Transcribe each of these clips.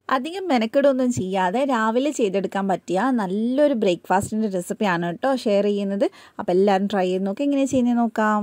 അധികം മെനക്കെടൊന്നും ചെയ്യാതെ രാവിലെ ചെയ്തെടുക്കാൻ പറ്റിയ നല്ലൊരു ബ്രേക്ക്ഫാസ്റ്റിൻ്റെ റെസിപ്പിയാണ് കേട്ടോ ഷെയർ ചെയ്യുന്നത് അപ്പോൾ എല്ലാവരും ട്രൈ ചെയ്ത് നോക്കി എങ്ങനെ ചെയ്യുന്നത് നോക്കാം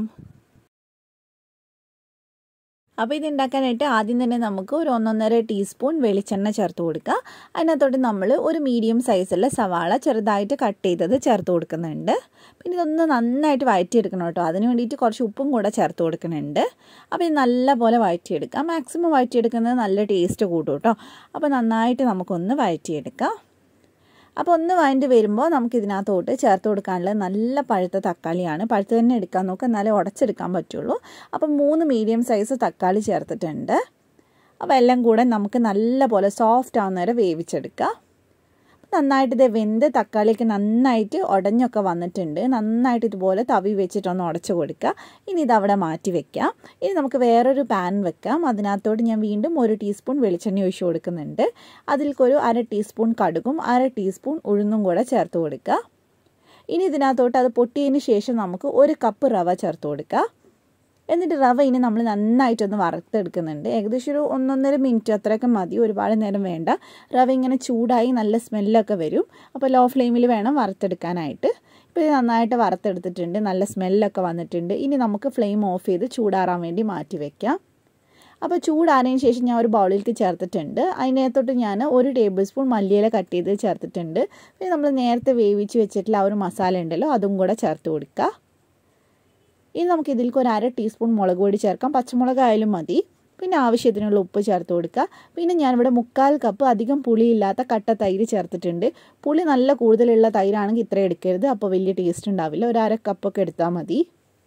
അപ്പോൾ ഇത് ഉണ്ടാക്കാനായിട്ട് ആദ്യം തന്നെ നമുക്ക് ഒരു ഒന്നൊന്നര ടീസ്പൂൺ വെളിച്ചെണ്ണ ചേർത്ത് കൊടുക്കുക അതിനകത്തോട്ട് നമ്മൾ ഒരു മീഡിയം സൈസുള്ള സവാള ചെറുതായിട്ട് കട്ട് ചെയ്തത് ചേർത്ത് കൊടുക്കുന്നുണ്ട് പിന്നെ ഇതൊന്ന് നന്നായിട്ട് വഴറ്റിയെടുക്കണം കേട്ടോ അതിന് വേണ്ടിയിട്ട് കുറച്ച് ഉപ്പും കൂടെ ചേർത്ത് കൊടുക്കുന്നുണ്ട് അപ്പോൾ ഇത് നല്ല പോലെ വഴറ്റിയെടുക്കാം മാക്സിമം വഴറ്റിയെടുക്കുന്നത് നല്ല ടേസ്റ്റ് കൂട്ടും കേട്ടോ അപ്പോൾ നന്നായിട്ട് നമുക്കൊന്ന് വഴറ്റിയെടുക്കാം അപ്പോൾ ഒന്ന് വഴണ്ടി വരുമ്പോൾ നമുക്ക് ഇതിനകത്തോട്ട് ചേർത്ത് കൊടുക്കാനുള്ള നല്ല പഴുത്ത തക്കാളിയാണ് പഴുത്ത് തന്നെ എടുക്കാൻ നോക്കുക എന്നാലേ ഉടച്ചെടുക്കാൻ പറ്റുള്ളൂ അപ്പം മൂന്ന് മീഡിയം സൈസ് തക്കാളി ചേർത്തിട്ടുണ്ട് അപ്പോൾ എല്ലാം കൂടെ നമുക്ക് നല്ല പോലെ സോഫ്റ്റ് ആവുന്നവരെ വേവിച്ചെടുക്കുക നന്നായിട്ട് ഇത് വെന്ത് തക്കാളിയൊക്കെ നന്നായിട്ട് ഉടഞ്ഞൊക്കെ വന്നിട്ടുണ്ട് നന്നായിട്ട് ഇതുപോലെ തവി വെച്ചിട്ടൊന്ന് ഉടച്ചു കൊടുക്കുക ഇനി ഇതവിടെ മാറ്റി വെക്കാം ഇനി നമുക്ക് വേറൊരു പാൻ വെക്കാം അതിനകത്തോട്ട് ഞാൻ വീണ്ടും ഒരു ടീസ്പൂൺ വെളിച്ചെണ്ണ ഒഴിച്ചു കൊടുക്കുന്നുണ്ട് അതിൽക്കൊരു അര ടീസ്പൂൺ കടുകും അര ടീസ്പൂൺ ഉഴുന്നും കൂടെ ചേർത്ത് കൊടുക്കുക ഇനി ഇതിനകത്തോട്ട് അത് പൊട്ടിയതിന് ശേഷം നമുക്ക് ഒരു കപ്പ് റവ ചേർത്ത് കൊടുക്കുക എന്നിട്ട് റവ ഇനി നമ്മൾ നന്നായിട്ടൊന്ന് വറുത്തെടുക്കുന്നുണ്ട് ഏകദേശം ഒരു ഒന്നൊന്നര മിനിറ്റ് അത്രയൊക്കെ മതി ഒരുപാട് നേരം വേണ്ട റവ ഇങ്ങനെ ചൂടായി നല്ല സ്മെല്ലൊക്കെ വരും അപ്പോൾ ലോ ഫ്ലെയിമിൽ വേണം വറുത്തെടുക്കാനായിട്ട് ഇപ്പോൾ ഇത് നന്നായിട്ട് വറുത്തെടുത്തിട്ടുണ്ട് നല്ല സ്മെല്ലൊക്കെ വന്നിട്ടുണ്ട് ഇനി നമുക്ക് ഫ്ലെയിം ഓഫ് ചെയ്ത് ചൂടാറാൻ വേണ്ടി മാറ്റി വെക്കാം അപ്പോൾ ചൂടാറിയതിന് ശേഷം ഞാൻ ഒരു ബൗളിലേക്ക് ചേർത്തിട്ടുണ്ട് അതിനകത്തോട്ട് ഞാൻ ഒരു ടേബിൾ സ്പൂൺ മല്ലിയില കട്ട് ചെയ്ത് ചേർത്തിട്ടുണ്ട് പിന്നെ നമ്മൾ നേരത്തെ വേവിച്ച് വെച്ചിട്ടുള്ള ആ ഒരു മസാല ഉണ്ടല്ലോ അതും കൂടെ ചേർത്ത് കൊടുക്കുക ഇനി നമുക്ക് ഇതിലേക്ക് ഒരു അര ടീസ്പൂൺ മുളക് പൊടി ചേർക്കാം പച്ചമുളക് ആയാലും മതി പിന്നെ ആവശ്യത്തിനുള്ള ഉപ്പ് ചേർത്ത് കൊടുക്കുക പിന്നെ ഞാനിവിടെ മുക്കാൽ കപ്പ് അധികം പുളിയില്ലാത്ത കട്ട തൈര് ചേർത്തിട്ടുണ്ട് പുളി നല്ല കൂടുതലുള്ള തൈരാണെങ്കിൽ ഇത്ര എടുക്കരുത് അപ്പോൾ വലിയ ടേസ്റ്റ് ഉണ്ടാവില്ല ഒരു അര കപ്പൊക്കെ എടുത്താൽ മതി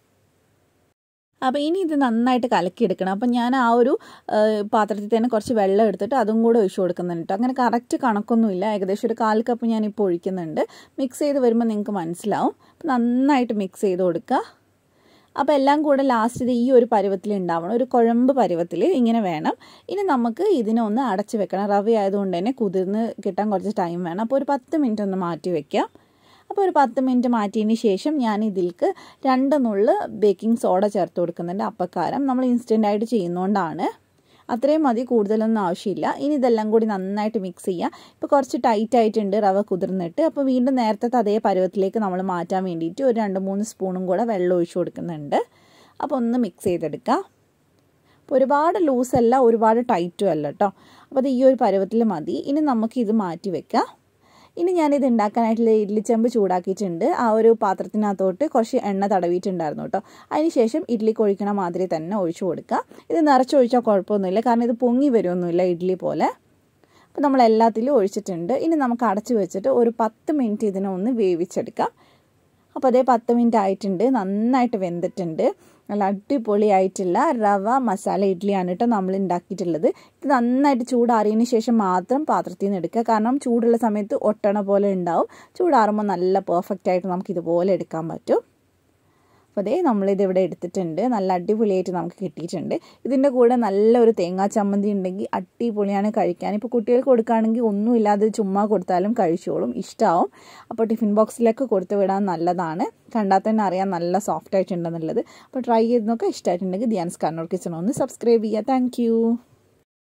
അപ്പോൾ ഇനി ഇത് നന്നായിട്ട് കലക്കിയെടുക്കണം അപ്പം ഞാൻ ആ ഒരു പാത്രത്തിൽ തന്നെ കുറച്ച് വെള്ളം എടുത്തിട്ട് അതും കൂടെ ഒഴിച്ചു കൊടുക്കുന്നുണ്ട് അങ്ങനെ കറക്റ്റ് കണക്കൊന്നുമില്ല ഏകദേശം ഒരു കാൽ കപ്പ് ഞാൻ ഇപ്പോൾ ഒഴിക്കുന്നുണ്ട് മിക്സ് ചെയ്ത് വരുമ്പോൾ നിങ്ങൾക്ക് മനസ്സിലാവും അപ്പം നന്നായിട്ട് മിക്സ് ചെയ്ത് കൊടുക്കുക അപ്പോൾ എല്ലാം കൂടെ ലാസ്റ്റ് ഇത് ഈ ഒരു പരുവത്തിൽ ഉണ്ടാവണം ഒരു കുഴമ്പ് പരുവത്തിൽ ഇങ്ങനെ വേണം ഇനി നമുക്ക് ഇതിനൊന്ന് അടച്ച് വെക്കണം റവ ആയതുകൊണ്ട് തന്നെ കുതിർന്ന് കിട്ടാൻ കുറച്ച് ടൈം വേണം അപ്പോൾ ഒരു പത്ത് മിനിറ്റ് ഒന്ന് മാറ്റി വെക്കാം അപ്പോൾ ഒരു പത്ത് മിനിറ്റ് മാറ്റിയതിന് ശേഷം ഞാൻ ഇതിലേക്ക് രണ്ട് നുള്ള് ബേക്കിംഗ് സോഡ ചേർത്ത് കൊടുക്കുന്നുണ്ട് അപ്പക്കാരം നമ്മൾ ഇൻസ്റ്റൻ്റ് ആയിട്ട് ചെയ്യുന്നതുകൊണ്ടാണ് അത്രയും മതി കൂടുതലൊന്നും ആവശ്യമില്ല ഇനി ഇതെല്ലാം കൂടി നന്നായിട്ട് മിക്സ് ചെയ്യുക ഇപ്പോൾ കുറച്ച് ടൈറ്റ് ആയിട്ടുണ്ട് റവ കുതിർന്നിട്ട് അപ്പോൾ വീണ്ടും നേരത്തെ അതേ പരുവത്തിലേക്ക് നമ്മൾ മാറ്റാൻ വേണ്ടിയിട്ട് ഒരു രണ്ട് മൂന്ന് സ്പൂണും കൂടെ വെള്ളം ഒഴിച്ചു കൊടുക്കുന്നുണ്ട് അപ്പോൾ ഒന്ന് മിക്സ് ചെയ്തെടുക്കുക അപ്പോൾ ഒരുപാട് ലൂസല്ല ഒരുപാട് ടൈറ്റും അല്ല കേട്ടോ അപ്പോൾ അത് ഈ ഒരു പരുവത്തിൽ മതി ഇനി നമുക്ക് ഇത് മാറ്റി വെക്കാം ഇനി ഞാനിത് ഉണ്ടാക്കാനായിട്ടുള്ള ഇഡ്ലിച്ചെമ്പ് ചൂടാക്കിയിട്ടുണ്ട് ആ ഒരു പാത്രത്തിനകത്തോട്ട് കുറച്ച് എണ്ണ തടവിയിട്ടുണ്ടായിരുന്നു കേട്ടോ അതിനുശേഷം ഇഡ്ഡലി കൊഴിക്കണ മാതിരി തന്നെ ഒഴിച്ചു കൊടുക്കുക ഇത് നിറച്ചൊഴിച്ചാൽ കുഴപ്പമൊന്നുമില്ല കാരണം ഇത് പൊങ്ങി വരുമൊന്നുമില്ല ഇഡ്ഡലി പോലെ അപ്പോൾ നമ്മൾ എല്ലാത്തിലും ഒഴിച്ചിട്ടുണ്ട് ഇനി നമുക്ക് അടച്ചു വെച്ചിട്ട് ഒരു പത്ത് മിനിറ്റ് ഇതിനെ ഒന്ന് വേവിച്ചെടുക്കാം അപ്പോൾ അതേ പത്ത് മിനിറ്റ് ആയിട്ടുണ്ട് നന്നായിട്ട് വെന്തിട്ടുണ്ട് നല്ല അടിപൊളിയായിട്ടുള്ള റവ മസാല ഇഡ്ഡലിയാണ് കേട്ടോ നമ്മൾ ഉണ്ടാക്കിയിട്ടുള്ളത് ഇത് നന്നായിട്ട് ചൂടാറിയതിന് ശേഷം മാത്രം പാത്രത്തിൽ നിന്ന് എടുക്കുക കാരണം ചൂടുള്ള സമയത്ത് ഒട്ടണ പോലെ ഉണ്ടാവും ചൂടാറുമ്പോൾ നല്ല പെർഫെക്റ്റ് ആയിട്ട് നമുക്ക് ഇതുപോലെ എടുക്കാൻ പറ്റും അപ്പോൾ അതേ നമ്മളിത് ഇവിടെ എടുത്തിട്ടുണ്ട് നല്ല അടിപൊളിയായിട്ട് നമുക്ക് കിട്ടിയിട്ടുണ്ട് ഇതിൻ്റെ കൂടെ നല്ലൊരു തേങ്ങാ ചമ്മന്തി ഉണ്ടെങ്കിൽ അടിപൊളിയാണ് കഴിക്കാൻ ഇപ്പോൾ കുട്ടികൾക്ക് കൊടുക്കുകയാണെങ്കിൽ ഒന്നുമില്ലാതെ ചുമ്മാ കൊടുത്താലും കഴിച്ചോളും ഇഷ്ടമാവും അപ്പോൾ ടിഫിൻ ബോക്സിലൊക്കെ കൊടുത്തു വിടാൻ നല്ലതാണ് കണ്ടാൽ തന്നെ അറിയാൻ നല്ല സോഫ്റ്റ് ആയിട്ടുണ്ടെന്നുള്ളത് അപ്പോൾ ട്രൈ ചെയ്ത് നോക്കുക ഇഷ്ടമായിട്ടുണ്ടെങ്കിൽ ധ്യാൻസ് കണ്ണൂർ കിച്ചൺ ഒന്ന് സബ്സ്ക്രൈബ് ചെയ്യുക താങ്ക്